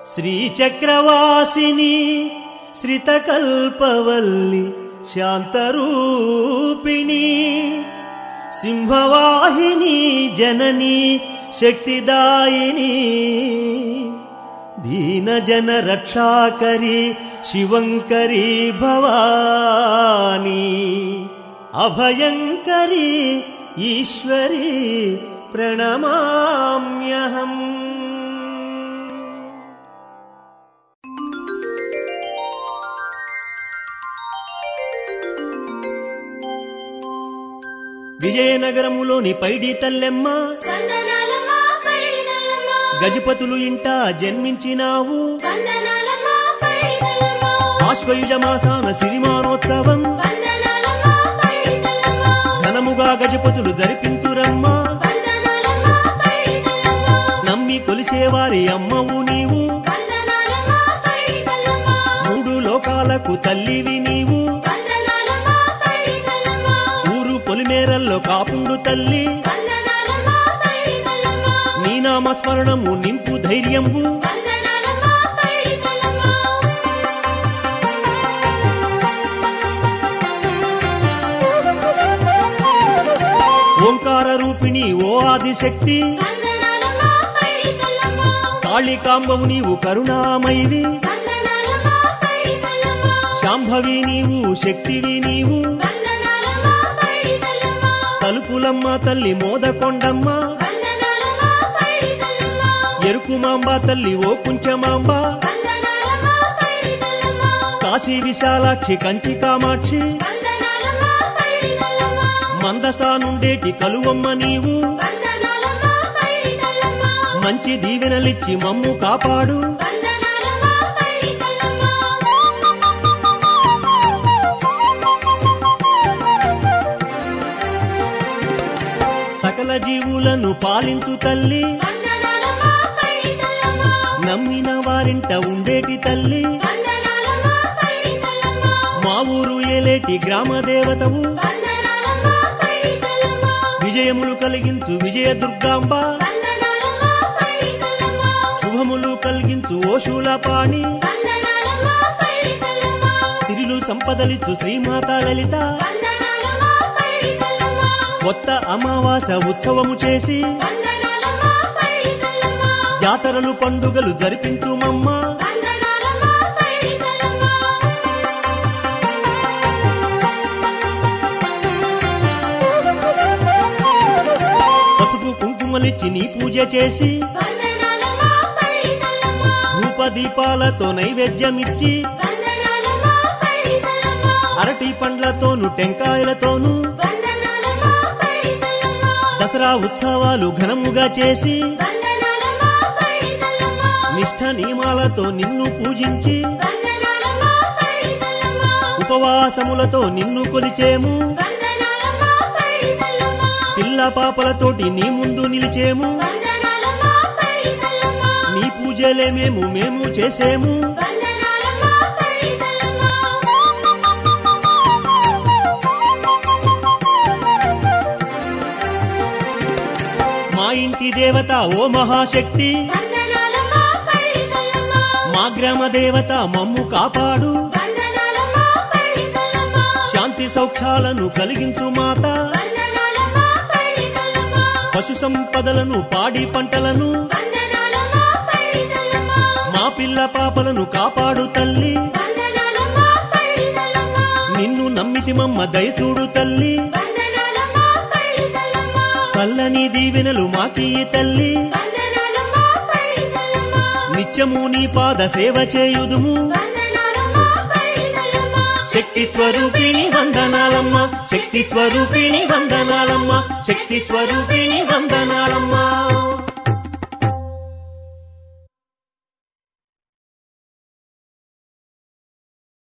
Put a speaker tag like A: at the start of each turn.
A: శ్రీచక్రవాసిని శ్రితకల్పవల్లి శాంతరూపిణి సింహవాహిని జనని శక్తిదాయిని దీనజన రక్షాకరి శివంకరి భవాని అభయంకరి ఈశ్వరి ప్రణమామ్యహం విజయనగరములోని పైడి తల్లెమ్మ
B: వందనాలమ్మా పైడితల్లమ్మా
A: గజపతులు ఇంట జన్మించినావు
B: వందనాలమ్మా పైడితల్లమ్మా
A: ఆశ్వయుజ మాసాన సిరిమానోత్సవం
B: వందనాలమ్మా పైడితల్లమ్మా
A: ఘనముగా గజపతులు జరిపింతురమ్మా
B: వందనాలమ్మా పైడితల్లమ్మా
A: నమ్మి కొలిసేవారి అమ్మవు నీవు
B: వందనాలమ్మా పైడితల్లమ్మా
A: మూడు లోకాలకు తల్లివి నీవు
B: వందనాలమ్మా పైడితల్లమ్మా
A: ఊరు పొలిమేరల్లో కాపుండు తల్లి
B: వందనాలమ్మా పైడితల్లమ్మా
A: నీ నామస్మరణము నింపు ధైర్యంబు
B: వందనాలమ్మా పైడితల్లమ్మా
A: ఓంకార రూపిణి ఓ ఆదిశక్తి
B: వందనాలమ్మా పైడితల్లమ్మా
A: కాళికాంబవు నీవు కరుణామయివి
B: వందనాలమ్మా పైడితల్లమ్మా
A: శాంభవి నీవు శక్తివి నీవు
B: వందనాలమ్మా పైడితల్లమ్మా
A: తలుపులమ్మ తల్లి మోదకొండమ్మ
B: వందనాలమ్మా పైడితల్లమ్మా
A: ఎరుకుమాంబ తల్లి ఓ కుంచమాంబ
B: వందనాలమ్మా పైడితల్లమ్మా
A: కాశీ విశాలాక్షి కంచి కామాక్షి
B: వందనాలమ్మా పైడితల్లమ్మా
A: మందసా నుండేటి కలువమ్మ నీవు
B: వందనాలమ్మా పైడితల్లమ్మా
A: మంచి దీవెనలిచ్చి మమ్ము కాపాడు
B: వందనాలమ్మా పైడితల్లమ్మా
A: సకల జీవులను పాలించు తల్లి
B: వందనాలమ్మా పైడితల్లమ్మా
A: నమ్మిన వారింట ఉండేటి తల్లి
B: వందనాలమ్మా పైడితల్లమ్మా
A: మా ఊరు ఏలేటి గ్రామ దేవతవు
B: వందనాలమ్మా పైడితల్లమ్మా
A: విజయములు కలిగించు విజయ దుర్గాంబ
B: వందనాలమ్మా పైడితల్లమ్మా
A: శుభములు కలిగించు ఓ శూలపాణి
B: వందనాలమ్మా పైడితల్లమ్మా
A: సిరిలు సంపదలిచ్చు శ్రీమాత లలిత
B: వందనాలమ్మా పైడితల్లమ్మా
A: కొత్త అమావాస ఉత్సవము చేసి
B: వందనాలమ్మా పైడితల్లమ్మా
A: జాతరలు పండుగలు జరిపించుమమ్మ
B: వందనాలమ్మా పైడితల్లమ్మా
A: పసుపు కుంకుమలిచ్చి నీ పూజ చేసి
B: వందనాలమ్మా పైడితల్లమ్మా
A: ధూప దీపాలతో నైవేద్యమిచ్చి
B: వందనాలమ్మా పైడితల్లమ్మా
A: అరటి పండ్లతోను టెంకాయలతోను
B: వందనాలమ్మా పైడితల్లమ్మా
A: దసరా ఉత్సవాలు ఘనముగా చేసి
B: వందనాలమ్మా పైడితల్లమ్మా
A: నిష్ఠ నియమాలతో నిన్ను పూజించి
B: వందనాలమ్మా పైడితల్లమ్మా
A: ఉపవాసములతో నిన్ను కొలిచేము
B: వందనాలమ్మా పైడితల్లమ్మా
A: పిల్ల పాపలతోటి నీ ముందు నిలిచేము
B: వందనాలమ్మా పైడితల్లమ్మా
A: నీ పూజలే మేము మేము చేసేము
B: వందనాలమ్మా పైడితల్లమ్మా
A: మా ఇంటి దేవత ఓ మహాశక్తి
B: వందనాలమ్మా పైడితల్లమ్మా
A: మా గ్రామ దేవత మమ్ము కాపాడు
B: వందనాలమ్మా పైడితల్లమ్మా
A: శాంతి సౌఖ్యాలను కలిగించు మాత
B: వందనాలమ్మా పైడితల్లమ్మా
A: పశు సంపదలను పాడి పంటలను
B: వందనాలమ్మా పైడితల్లమ్మా
A: మా పిల్ల పాపలను కాపాడు తల్లి
B: వందనాలమ్మా పైడితల్లమ్మా
A: నిన్ను నమ్మితి మమ్మ దయచూడు తల్లి
B: వందనాలమ్మా పైడితల్లమ్మా
A: చల్లని దీవెనలు మాకీయి తల్లి
B: వందనాలమ్మా పైడితల్లమ్మా
A: నిత్యము నీ పాద సేవ చేయుదుము
B: వందనాలమ్మా పైడితల్లమ్మా
A: శక్తి స్వరూపిణి వందనాలమ్మ శక్తి స్వరూపిణి వందనాలమ్మ శక్తి స్వరూపిణి వందనాలమ్మ